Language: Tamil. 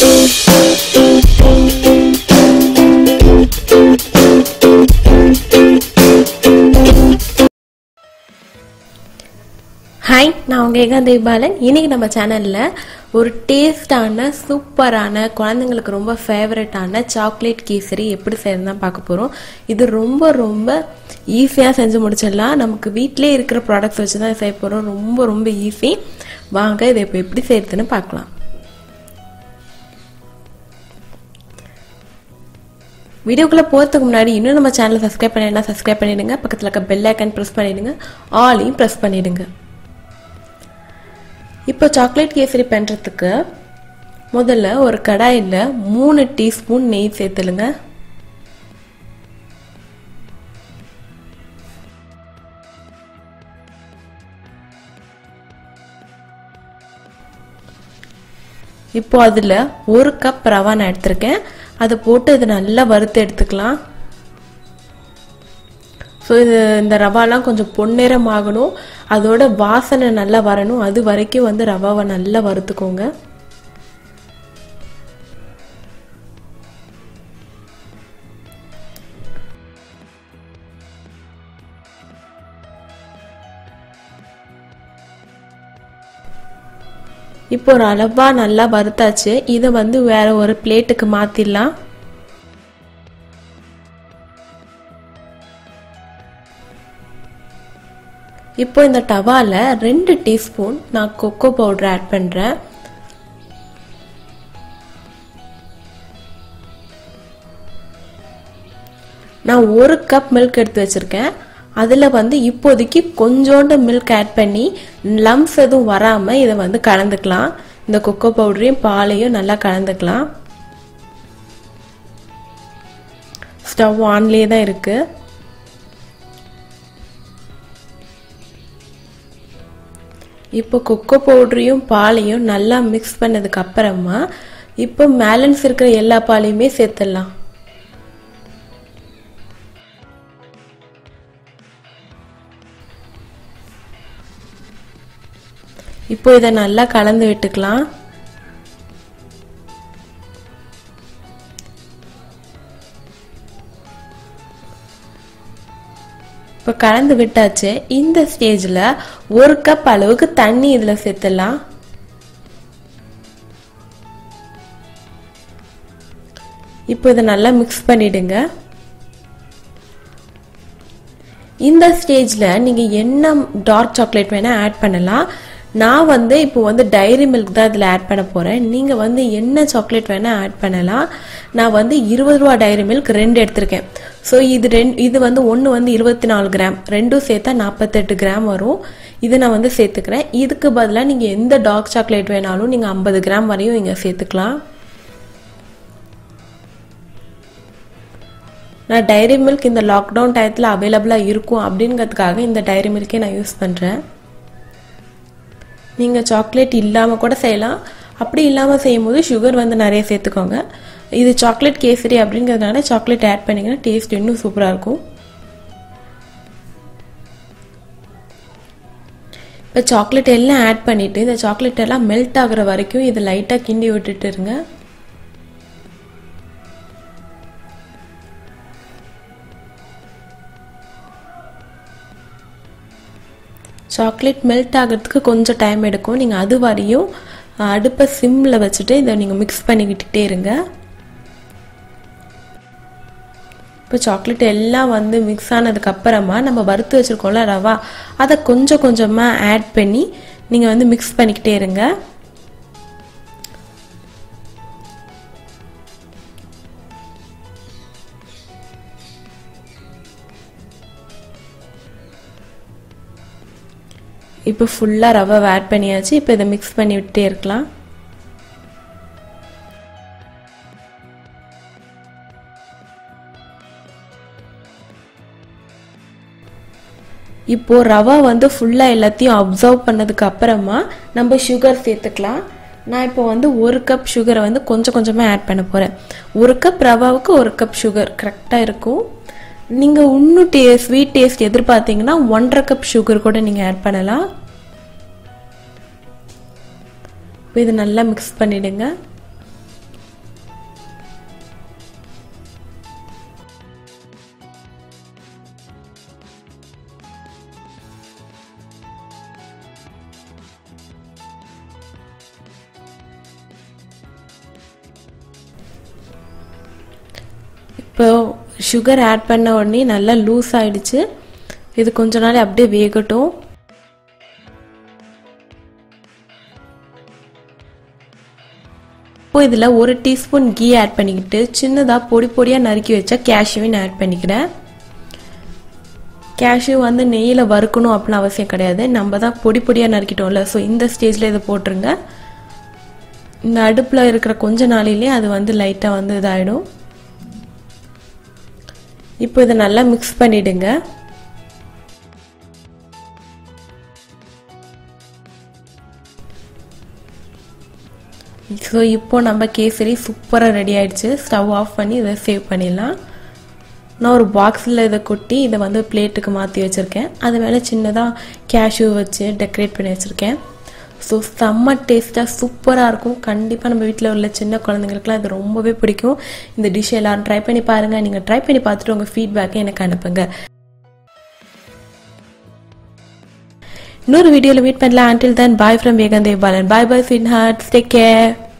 ஹாய் நான் உங்கள் ஏகாந்தேவி பாலன் இன்னைக்கு நம்ம சேனலில் ஒரு டேஸ்டான சூப்பரான குழந்தைங்களுக்கு ரொம்ப ஃபேவரட்டான சாக்லேட் கேசரி எப்படி செய்யறது தான் பார்க்க போகிறோம் இது ரொம்ப ரொம்ப ஈஸியாக செஞ்சு முடிச்சிடலாம் நமக்கு வீட்டிலே இருக்கிற ப்ராடக்ட்ஸ் வச்சு தான் செய்ய போகிறோம் ரொம்ப ரொம்ப ஈஸி வாங்க இதை இப்போ எப்படி செய்யறதுன்னு பார்க்கலாம் வீடியோக்குள்ளே போகிறதுக்கு முன்னாடி இன்னும் நம்ம சேனலை சப்ஸ்கிரைப் பண்ணிடுனா சப்ஸ்கிரைப் பண்ணிடுங்க பக்கத்தில் இருக்க பெல் ஐக்கன் ப்ரெஸ் பண்ணிடுங்க ஆலையும் ப்ரெஸ் பண்ணிடுங்க இப்போ சாக்லேட் கேசரி பண்ணுறதுக்கு முதல்ல ஒரு கடாயில் மூணு டீஸ்பூன் நெய் சேர்த்துலுங்க இப்போ அதில் ஒரு கப் ரவா நான் எடுத்திருக்கேன் அதை போட்டு இதை நல்லா வறுத்து எடுத்துக்கலாம் ஸோ இது இந்த ரவாலாம் கொஞ்சம் பொன்னிறம் ஆகணும் அதோட வாசனை நல்லா வரணும் அது வரைக்கும் வந்து ரவாவை நல்லா வறுத்துக்கோங்க இப்போ ஒரு அளவா நல்லா வறுத்தாச்சு இதை வந்து வேற ஒரு பிளேட்டுக்கு மாத்திடலாம் இப்போ இந்த டவால ரெண்டு டீஸ்பூன் நான் கொக்கோ பவுடர் ஆட் பண்றேன் நான் ஒரு கப் மில்க் எடுத்து வச்சிருக்கேன் அதில் வந்து இப்போதைக்கு கொஞ்சோண்டு மில்க் ஆட் பண்ணி லம்ஸ் எதுவும் வராமல் இதை வந்து கலந்துக்கலாம் இந்த கொக்கோ பவுடரையும் பாலையும் நல்லா கலந்துக்கலாம் ஸ்டவ் ஆன்லேயே தான் இருக்குது இப்போ கொக்கோ பவுடரையும் பாலையும் நல்லா மிக்ஸ் பண்ணதுக்கு அப்புறமா இப்போ மேலன்ஸ் இருக்கிற எல்லா பாலையுமே சேர்த்துடலாம் இப்போ இதை நல்லா கலந்து விட்டுக்கலாம் இப்போ கலந்து விட்டாச்சு இந்த ஸ்டேஜில் ஒரு கப் அளவுக்கு தண்ணி இதில் சேர்த்துடலாம் இப்போ இதை நல்லா மிக்ஸ் பண்ணிடுங்க இந்த ஸ்டேஜில் நீங்கள் என்ன டார்க் சாக்லேட் வேணால் ஆட் பண்ணலாம் நான் வந்து இப்போ வந்து டைரி மில்க் தான் இதில் ஆட் பண்ண போகிறேன் நீங்கள் வந்து என்ன சாக்லேட் வேணால் ஆட் பண்ணலாம் நான் வந்து இருபது ரூபா டைரி மில்க் ரெண்டு எடுத்திருக்கேன் ஸோ இது ரெண்டு இது வந்து ஒன்று வந்து இருபத்தி நாலு கிராம் ரெண்டும் சேர்த்தா நாற்பத்தெட்டு கிராம் வரும் இதை நான் வந்து சேர்த்துக்கிறேன் இதுக்கு பதிலாக நீங்கள் எந்த டார்க் சாக்லேட் வேணாலும் நீங்கள் ஐம்பது கிராம் வரையும் இங்கே சேர்த்துக்கலாம் நான் டைரி மில்க் இந்த லாக்டவுன் டயத்தில் அவைலபிளாக இருக்கும் அப்படிங்கிறதுக்காக இந்த டைரி மில்கே நான் யூஸ் பண்ணுறேன் நீங்கள் சாக்லேட் இல்லாமல் கூட செய்யலாம் அப்படி இல்லாமல் செய்யும் போது சுகர் வந்து நிறைய சேர்த்துக்கோங்க இது சாக்லேட் கேசரி அப்படிங்கிறதுனால சாக்லேட் ஆட் பண்ணிங்கன்னா டேஸ்ட் இன்னும் சூப்பராக இருக்கும் இப்போ சாக்லேட் எல்லாம் ஆட் பண்ணிவிட்டு இந்த சாக்லேட் எல்லாம் மெல்ட் ஆகுற வரைக்கும் இதை லைட்டாக கிண்டி விட்டுட்டு இருங்க சாக்லேட் மெல்ட் ஆகிறதுக்கு கொஞ்சம் டைம் எடுக்கும் நீங்கள் அது வரையும் அடுப்பை சிம்மில் வச்சுட்டு இதை நீங்கள் மிக்ஸ் பண்ணிக்கிட்டே இருங்க இப்போ சாக்லேட் எல்லாம் வந்து மிக்ஸ் ஆனதுக்கு அப்புறமா நம்ம வறுத்து வச்சுருக்கோம்ல ரவா அதை கொஞ்சம் கொஞ்சமாக ஆட் பண்ணி நீங்கள் வந்து மிக்ஸ் பண்ணிக்கிட்டே இருங்க இப்போ ஃபுல்லாக ரவை ஆட் பண்ணியாச்சு இப்போ இதை மிக்ஸ் பண்ணி விட்டே இருக்கலாம் இப்போ ரவை வந்து ஃபுல்லாக எல்லாத்தையும் அப்சர்வ் பண்ணதுக்கு அப்புறமா நம்ம சுகர் சேர்த்துக்கலாம் நான் இப்போ வந்து ஒரு கப் சுகரை வந்து கொஞ்சம் கொஞ்சமாக ஆட் பண்ண போகிறேன் ஒரு கப் ரவாவுக்கு ஒரு கப் சுகர் கரெக்டாக இருக்கும் நீங்கள் இன்னும் டே ஸ்வீட் டேஸ்ட் எதிர்பார்த்தீங்கன்னா ஒன்றரை கப் சுகர் கூட நீங்கள் ஆட் பண்ணலாம் இப்போ இது நல்லா மிக்ஸ் பண்ணிடுங்க இப்போ சுகர் ஆட் பண்ண உடனே நல்லா லூஸ் ஆயிடுச்சு இது கொஞ்ச நாள் அப்படியே வேகட்டும் இப்போ இதில் ஒரு டீஸ்பூன் கீ ஆட் பண்ணிக்கிட்டு சின்னதாக பொடி பொடியாக நறுக்கி வச்சா கேஷ்யூவின் ஆட் பண்ணிக்கிறேன் கேஷ்யூ வந்து நெய்யில் வறுக்கணும் அப்படின்னு அவசியம் கிடையாது நம்ம தான் பொடி பொடியாக நறுக்கிட்டோம்ல ஸோ இந்த ஸ்டேஜில் இதை போட்டுருங்க இந்த அடுப்பில் இருக்கிற கொஞ்ச நாளிலே அது வந்து லைட்டாக வந்து இதாகிடும் இப்போ இதை நல்லா மிக்ஸ் பண்ணிடுங்க ஸோ இப்போ நம்ம கேசரி சூப்பராக ரெடி ஆயிடுச்சு ஸ்டவ் ஆஃப் பண்ணி இதை சேவ் பண்ணிடலாம் நான் ஒரு பாக்ஸில் இதை கொட்டி இதை வந்து பிளேட்டுக்கு மாற்றி வச்சுருக்கேன் அது மேலே சின்னதாக கேஷ்யூ வச்சு டெக்கரேட் பண்ணி வச்சுருக்கேன் ஸோ செம்ம டேஸ்ட்டாக சூப்பராக இருக்கும் கண்டிப்பாக நம்ம வீட்டில் உள்ள சின்ன குழந்தைங்களுக்குலாம் இது ரொம்பவே பிடிக்கும் இந்த டிஷ் எல்லாரும் ட்ரை பண்ணி பாருங்கள் நீங்கள் ட்ரை பண்ணி பார்த்துட்டு உங்கள் ஃபீட்பேக்கை எனக்கு அனுப்புங்க இன்னொரு வீடியோவில் மீட் பண்ணலாம் until then bye from வேகந்தேவ் Balan bye bye sweethearts take care